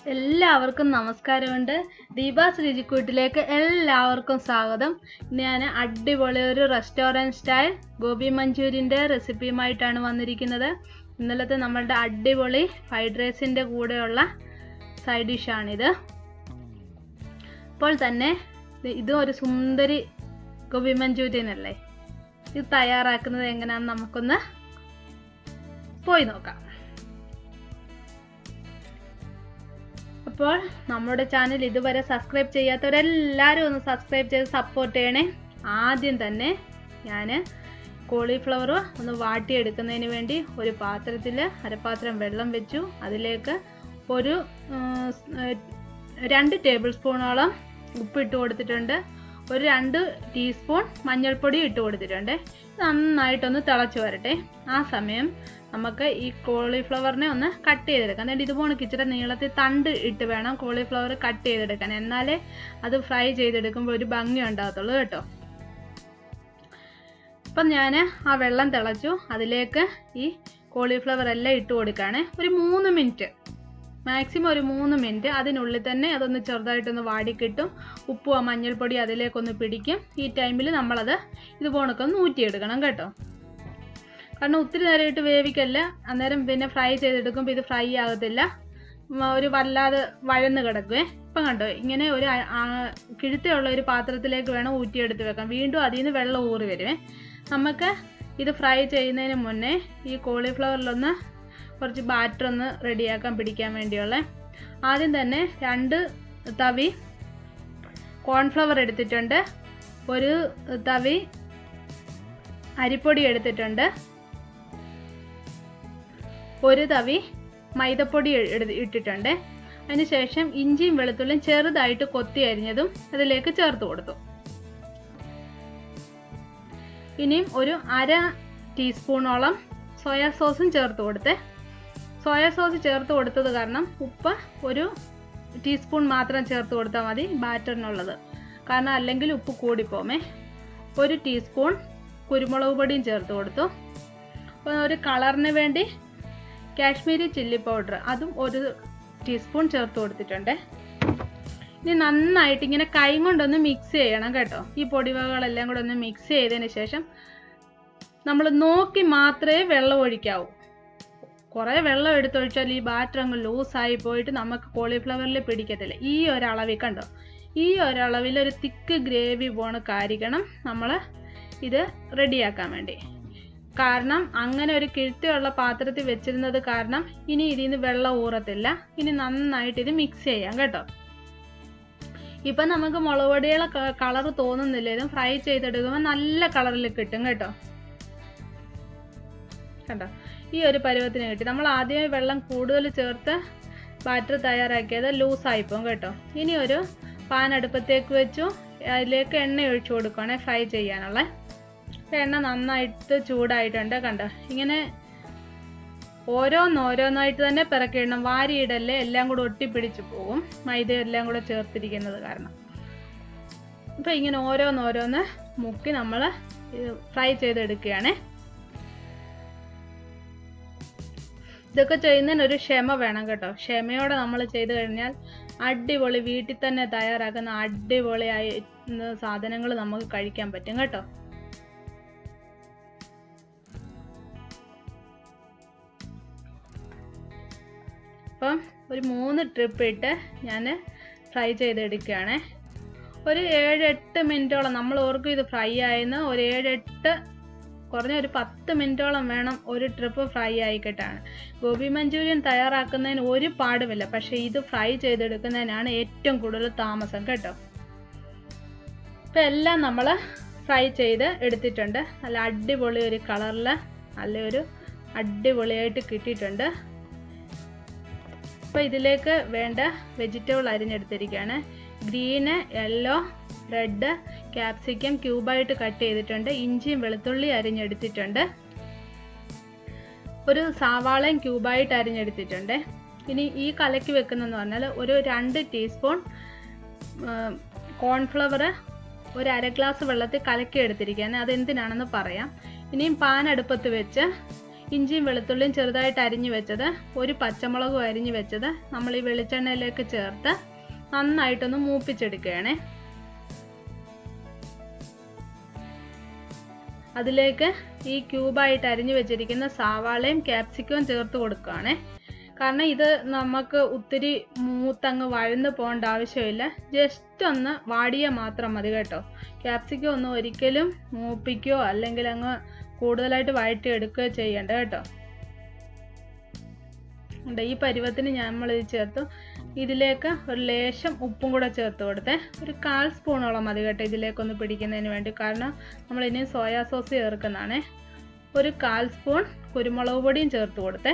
എല്ലാവർക്കും നമസ്കാരമുണ്ട് ദീപാസ് രുചിക്കൂട്ടിലേക്ക് എല്ലാവർക്കും സ്വാഗതം ഇന്ന് ഞാൻ അടിപൊളി ഒരു റെസ്റ്റോറൻറ്റ് സ്റ്റൈൽ ഗോബി മഞ്ചൂരിയൻ്റെ റെസിപ്പിയുമായിട്ടാണ് വന്നിരിക്കുന്നത് ഇന്നലത്തെ നമ്മളുടെ അടിപൊളി ഫ്രൈഡ് റൈസിൻ്റെ കൂടെയുള്ള സൈഡ് ഡിഷാണിത് ഇപ്പോൾ തന്നെ ഇത് ഇതും ഒരു സുന്ദരി ഗോബി മഞ്ചൂരിയൻ അല്ലേ ഇത് തയ്യാറാക്കുന്നത് എങ്ങനെയാണെന്ന് നമുക്കൊന്ന് പോയി നോക്കാം അപ്പോൾ നമ്മുടെ ചാനൽ ഇതുവരെ സബ്സ്ക്രൈബ് ചെയ്യാത്തവരെല്ലാവരും ഒന്ന് സബ്സ്ക്രൈബ് ചെയ്ത് സപ്പോർട്ട് ചെയ്യണേ ആദ്യം തന്നെ ഞാൻ കോളിഫ്ലവർ ഒന്ന് വാട്ടിയെടുക്കുന്നതിന് വേണ്ടി ഒരു പാത്രത്തിൽ അരപ്പാത്രം വെള്ളം വെച്ചു അതിലേക്ക് ഒരു ഉം, സ്- രണ്ട് ടേബിൾ സ്പൂണോളം ഉപ്പിട്ട് കൊടുത്തിട്ടുണ്ട് ഒരു രണ്ട് ടീസ്പൂൺ മഞ്ഞൾപ്പൊടി ഇട്ട് കൊടുത്തിട്ടുണ്ട് നന്നായിട്ടൊന്ന് തിളച്ച് വരട്ടെ ആ സമയം നമുക്ക് ഈ കോളിഫ്ലവറിനെ ഒന്ന് കട്ട് ചെയ്തെടുക്കാം എന്നിട്ട് ഇതുപോലെ ഇച്ചിരി നീളത്തിൽ തണ്ട് ഇട്ട് വേണം കോളിഫ്ലവർ കട്ട് ചെയ്തെടുക്കാൻ എന്നാലേ അത് ഫ്രൈ ചെയ്തെടുക്കുമ്പോൾ ഒരു ഭംഗി ഉണ്ടാകത്തുള്ളൂ കേട്ടോ അപ്പം ഞാൻ ആ വെള്ളം തിളച്ചു അതിലേക്ക് ഈ കോളിഫ്ലവർ എല്ലാം ഇട്ട് കൊടുക്കുകയാണ് ഒരു മൂന്ന് മിനിറ്റ് മാക്സിമം ഒരു മൂന്ന് മിനിറ്റ് അതിനുള്ളിൽ തന്നെ അതൊന്ന് ചെറുതായിട്ടൊന്ന് വാടിക്കിട്ടും ഉപ്പും ആ മഞ്ഞൾപ്പൊടി അതിലേക്കൊന്ന് പിടിക്കും ഈ ടൈമിൽ നമ്മളത് ഇതുപോണൊക്കെ ഒന്ന് ഊറ്റിയെടുക്കണം കേട്ടോ കാരണം ഒത്തിരി നേരം ഇട്ട് വേവിക്കല്ല അന്നേരം പിന്നെ ഫ്രൈ ചെയ്തെടുക്കുമ്പോൾ ഇത് ഫ്രൈ ആകത്തില്ല ഉം, ഒരു വല്ലാതെ വഴന്ന് കിടക്കുവേ ഇപ്പം കണ്ടോ ഇങ്ങനെ ഒരു ആ- ആ- കിഴുത്തുള്ള ഒരു പാത്രത്തിലേക്ക് വേണം ഊറ്റിയെടുത്ത് വെക്കാം വീണ്ടും അതിൽ നിന്ന് വെള്ളം ഊറി വരുവേ നമുക്ക് ഇത് ഫ്രൈ ചെയ്യുന്നതിന് മുന്നേ ഈ കോളിഫ്ലവറിലൊന്ന് കുറച്ച് ബാറ്റർ ഒന്ന് റെഡിയാക്കാൻ പിടിക്കാൻ വേണ്ടിയുള്ള ആദ്യം തന്നെ രണ്ട് തവി കോൺഫ്ലവർ എടുത്തിട്ടുണ്ട് ഒരു തവി അരിപ്പൊടി എടുത്തിട്ടുണ്ട് ഒരു തവി മൈദപ്പൊടി എ- എടുത്ത് ഇട്ടിട്ടുണ്ട് അതിനുശേഷം ഇഞ്ചിയും വെളുത്തുള്ളിയും ചെറുതായിട്ട് കൊത്തി അരിഞ്ഞതും അതിലേക്ക് ചേർത്ത് കൊടുത്തു ഇനിയും ഒരു അര ടീസ്പൂണോളം സോയാ സോസും ചേർത്ത് കൊടുത്തേ സോയാ സോസ് ചേർത്ത് കൊടുത്തത് കാരണം ഉപ്പ് ഒരു ടീസ്പൂൺ മാത്രം ചേർത്ത് കൊടുത്താൽ മതി ബാറ്ററിനുള്ളത് കാരണം അല്ലെങ്കിൽ ഉപ്പ് കൂടിപ്പോമേ ഒരു ടീസ്പൂൺ കുരുമുളക് പൊടിയും ചേർത്ത് കൊടുത്തു അപ്പോൾ ഒരു കളറിന് വേണ്ടി കാശ്മീരി ചില്ലി പൗഡർ അതും ഒരു ടീസ്പൂൺ ചേർത്ത് കൊടുത്തിട്ടുണ്ട് ഇനി നന്നായിട്ട് ഇങ്ങനെ കൈ കൊണ്ടൊന്ന് മിക്സ് ചെയ്യണം കേട്ടോ ഈ പൊടിവകകളെല്ലാം കൂടെ ഒന്ന് മിക്സ് ചെയ്തതിന് ശേഷം നമ്മൾ നോക്കി മാത്രമേ വെള്ളം ഒഴിക്കാവൂ കുറേ വെള്ളം എടുത്തൊഴിച്ചാൽ ഈ ബാറ്റർ അങ്ങ് ലൂസായി പോയിട്ട് നമുക്ക് കോളിഫ്ലവറിൽ പിടിക്കത്തില്ല ഈ ഒരളവിൽ കണ്ടോ ഈ ഒരളവിൽ ഒരു തിക്ക് ഗ്രേവി പോണക്കായിരിക്കണം നമ്മൾ ഇത് റെഡിയാക്കാൻ വേണ്ടി കാരണം അങ്ങനെ ഒരു കിഴുത്തിയുള്ള പാത്രത്തിൽ വെച്ചിരുന്നത് കാരണം ഇനി ഇതിൽ നിന്ന് വെള്ളം ഊറത്തില്ല ഇനി നന്നായിട്ട് ഇത് മിക്സ് ചെയ്യാം കേട്ടോ ഇപ്പം നമുക്ക് മുളക് പൊടിയുടെ കളർ തോന്നുന്നില്ല ഇത് ഫ്രൈ ചെയ്തെടുക്കുമ്പോൾ നല്ല കളറിൽ കിട്ടും കേട്ടോ കണ്ടോ ഈ ഒരു പരുവത്തിന് കിട്ടി നമ്മൾ ആദ്യമേ വെള്ളം കൂടുതൽ ചേർത്ത് ബാറ്റർ തയ്യാറാക്കിയത് ലൂസായിപ്പോവും കേട്ടോ ഇനി ഒരു പാൻ അടുപ്പത്തേക്ക് വെച്ചു അതിലേക്ക് എണ്ണ ഒഴിച്ചു കൊടുക്കുകയാണെ ഫ്രൈ ചെയ്യാനുള്ള ഇപ്പം എണ്ണ നന്നായിട്ട് ചൂടായിട്ടുണ്ട് കണ്ടോ ഇങ്ങനെ ഓരോന്നോരോന്നായിട്ട് തന്നെ പിറക്കിയിടണം വാരിയിടല്ലേ എല്ലാം കൂടെ ഒട്ടിപ്പിടിച്ച് പോകും മൈദ എല്ലാം കൂടെ ചേർത്തിരിക്കുന്നത് കാരണം ഇപ്പം ഇങ്ങനെ ഓരോന്നോരോന്ന് മുക്കി നമ്മൾ ഫ്രൈ ചെയ്തെടുക്കുകയാണേ ഇതൊക്കെ ചെയ്യുന്നതിന് ഒരു ക്ഷമ വേണം കേട്ടോ ക്ഷമയോടെ നമ്മൾ ചെയ്തു കഴിഞ്ഞാൽ അടിപൊളി വീട്ടിൽ തന്നെ തയ്യാറാക്കുന്ന അടിപൊളിയായി സാധനങ്ങൾ നമുക്ക് കഴിക്കാൻ പറ്റും കേട്ടോ അപ്പം ഒരു മൂന്ന് ട്രിപ്പ് ഇട്ട് ഞാൻ ഫ്രൈ ചെയ്തെടുക്കുകയാണ് ഒരു ഏഴ് എട്ട് മിനിറ്റോളം നമ്മൾ ഓർക്കും ഇത് ഫ്രൈ ആയെന്ന് ഒരു ഏഴ് എട്ട് കുറഞ്ഞ ഒരു പത്ത് മിനിറ്റോളം വേണം ഒരു ട്രിപ്പ് ഫ്രൈ ആയിക്കിട്ടാണ് ഗോബി മഞ്ചൂരിയൻ തയ്യാറാക്കുന്നതിന് ഒരു പാടുമില്ല പക്ഷേ ഇത് ഫ്രൈ ചെയ്തെടുക്കുന്നതിനാണ് ഏറ്റവും കൂടുതൽ താമസം കേട്ടോ ഇപ്പം എല്ലാം നമ്മൾ ഫ്രൈ ചെയ്ത് എടുത്തിട്ടുണ്ട് നല്ല അടിപൊളി ഒരു കളറിൽ നല്ലൊരു അടിപൊളിയായിട്ട് കിട്ടിയിട്ടുണ്ട് അപ്പോൾ ഇതിലേക്ക് വേണ്ട വെജിറ്റബിൾ അരിഞ്ഞെടുത്തിരിക്കുകയാണ് ഗ്രീന് യെല്ലോ റെഡ് ക്യാപ്സിക്കം ക്യൂബായിട്ട് കട്ട് ചെയ്തിട്ടുണ്ട് ഇഞ്ചിയും വെളുത്തുള്ളി അരിഞ്ഞെടുത്തിട്ടുണ്ട് ഒരു സവാളയും ക്യൂബായിട്ട് അരിഞ്ഞെടുത്തിട്ടുണ്ട് ഇനി ഈ കലക്കി വെക്കുന്നതെന്ന് പറഞ്ഞാൽ ഒരു രണ്ട് ടീസ്പൂൺ കോൺഫ്ലവർ ഒരു അര ഗ്ലാസ് വെള്ളത്തിൽ കലക്കി എടുത്തിരിക്കുകയാണ് അതെന്തിനാണെന്ന് പറയാം ഇനിയും പാൻ അടുപ്പത്ത് വെച്ച് ഇഞ്ചിയും വെളുത്തുള്ളിയും ചെറുതായിട്ട് അരിഞ്ഞു വെച്ചത് ഒരു പച്ചമുളകും അരിഞ്ഞു വെച്ചത് നമ്മൾ ഈ വെളിച്ചെണ്ണയിലേക്ക് ചേർത്ത് നന്നായിട്ടൊന്ന് മൂപ്പിച്ചെടുക്കുകയാണേ അതിലേക്ക് ഈ ക്യൂബായിട്ട് അരിഞ്ഞു വെച്ചിരിക്കുന്ന സവാളയും ക്യാപ്സിക്കവും ചേർത്ത് കൊടുക്കുകയാണേ കാരണം ഇത് നമുക്ക് ഒത്തിരി മൂത്തങ്ങ് വഴന്ന് പോകേണ്ട ആവശ്യമില്ല ജസ്റ്റ് ഒന്ന് വാടിയ മാത്രം മതി കേട്ടോ ക്യാപ്സിക്കം ഒന്നും ഒരിക്കലും മൂപ്പിക്കുകയോ അല്ലെങ്കിൽ അങ്ങ് കൂടുതലായിട്ട് വഴറ്റി എടുക്കുകയോ ചെയ്യണ്ട കേട്ടോ ഉണ്ട് ഈ പരുവത്തിന് നമ്മൾ ഇത് ചേർത്തു ഇതിലേക്ക് ഒരു ലേശം ഉപ്പും കൂടെ ചേർത്ത് കൊടുത്തേ ഒരു കാൽ സ്പൂണോളം മതി കേട്ടോ ഇതിലേക്കൊന്ന് പിടിക്കുന്നതിന് വേണ്ടി കാരണം നമ്മൾ ഇനി സോയാ സോസ് ചേർക്കുന്നതാണേ ഒരു കാൽ സ്പൂൺ കുരുമുളക് പൊടിയും ചേർത്ത് കൊടുത്തേ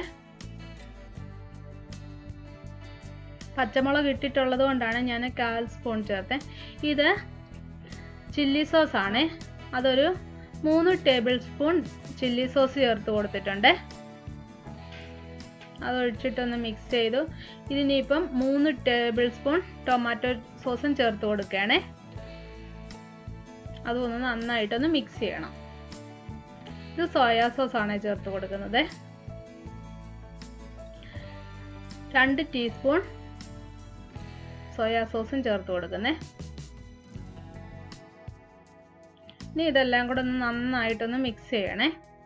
പച്ചമുളക് ഇട്ടിട്ടുള്ളത് കൊണ്ടാണ് ഞാൻ കാൽ സ്പൂൺ ചേർത്തത് ഇത് ചില്ലി സോസ് ആണ് അതൊരു മൂന്ന് ടേബിൾ സ്പൂൺ ചില്ലി സോസ് ചേർത്ത് കൊടുത്തിട്ടുണ്ട് അതൊഴിച്ചിട്ടൊന്ന് മിക്സ് ചെയ്തു ഇതിനിപ്പം മൂന്ന് ടേബിൾ സ്പൂൺ ടൊമാറ്റോ സോസും ചേർത്ത് കൊടുക്കുകയാണേ അതൊന്ന് നന്നായിട്ടൊന്ന് മിക്സ് ചെയ്യണം ഇത് സോയാ സോസ് ആണ് ചേർത്ത് കൊടുക്കുന്നത് രണ്ട് ടീസ്പൂൺ സോയാ സോസും ചേർത്ത് കൊടുക്കുന്നേ ഇനി ഇതെല്ലാം കൂടെ ഒന്ന് നന്നായിട്ടൊന്ന് മിക്സ് ചെയ്യണേ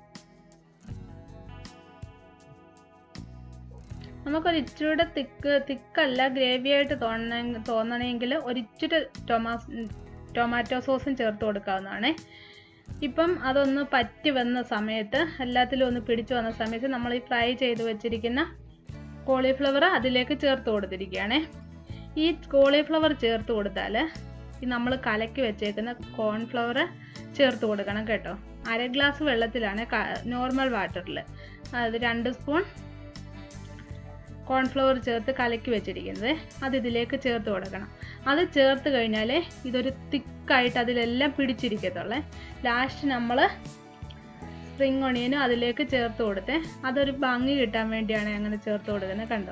നമുക്കൊരു ഇച്ചിരൂടെ തിക്ക് തിക്കല്ല ഗ്രേവി ആയിട്ട് തോന്നണ തോന്നണമെങ്കിൽ ഒരിച്ചിരി ടൊമാസ് ടൊമാറ്റോ സോസും ചേർത്ത് കൊടുക്കാവുന്നതാണ് ഇപ്പം അതൊന്ന് പറ്റി വന്ന സമയത്ത് എല്ലാത്തിലും ഒന്ന് പിടിച്ചു വന്ന സമയത്ത് നമ്മൾ ഈ ഫ്രൈ ചെയ്ത് വെച്ചിരിക്കുന്ന കോളിഫ്ലവർ അതിലേക്ക് ചേർത്ത് കൊടുത്തിരിക്കുകയാണേ ഈ കോളിഫ്ലവർ ചേർത്ത് കൊടുത്താൽ ഈ നമ്മൾ കലക്കി വെച്ചേക്കുന്ന കോൺഫ്ലവർ ചേർത്ത് കൊടുക്കണം കേട്ടോ അര ഗ്ലാസ് വെള്ളത്തിലാണ് നോർമൽ വാട്ടറിൽ അത് രണ്ട് സ്പൂൺ കോൺഫ്ലവർ ചേർത്ത് കലക്കി വെച്ചിരിക്കുന്നത് അത് ഇതിലേക്ക് ചേർത്ത് കൊടുക്കണം അത് ചേർത്ത് കഴിഞ്ഞാൽ ഇതൊരു തിക്കായിട്ട് അതിലെല്ലാം പിടിച്ചിരിക്കത്തുള്ളേ ലാസ്റ്റ് നമ്മൾ സ്പ്രിങ് ഒണിയനും അതിലേക്ക് ചേർത്ത് കൊടുത്തേ അതൊരു ഭംഗി കിട്ടാൻ വേണ്ടിയാണ് അങ്ങനെ ചേർത്ത് കൊടുക്കുന്നത് കണ്ടോ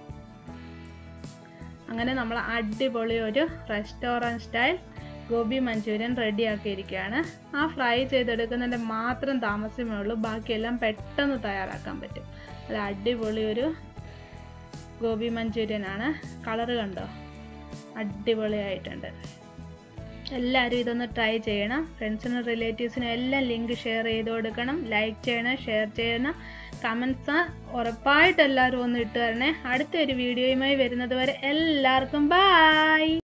അങ്ങനെ നമ്മൾ അടിപൊളി ഒരു restaurant style gobi manchurian ready ആക്കിയിരിക്കുകയാണ് ആ ഫ്രൈ ചെയ്തെടുക്കുന്നതിൻ്റെ മാത്രം താമസമേ ഉള്ളൂ ബാക്കിയെല്ലാം പെട്ടെന്ന് തയ്യാറാക്കാൻ പറ്റും അത് അടിപൊളി ഒരു ഗോബി മഞ്ചൂരിയൻ ആണ് കളറ് കണ്ടോ അടിപൊളിയായിട്ടുണ്ട് എല്ലാവരും ഇതൊന്ന് ട്രൈ ചെയ്യണം ഫ്രണ്ട്സിനും റിലേറ്റീവ്സിനും എല്ലാം ലിങ്ക് ഷെയർ ചെയ്ത് കൊടുക്കണം ലൈക്ക് ചെയ്യണം ഷെയർ ചെയ്യണം കമൻസ് ഉറപ്പായിട്ട് എല്ലാവരും ഒന്ന് ഇട്ട് തരണേ അടുത്തൊരു വീഡിയോയുമായി വരുന്നത് വരെ എല്ലാവർക്കും ബായ്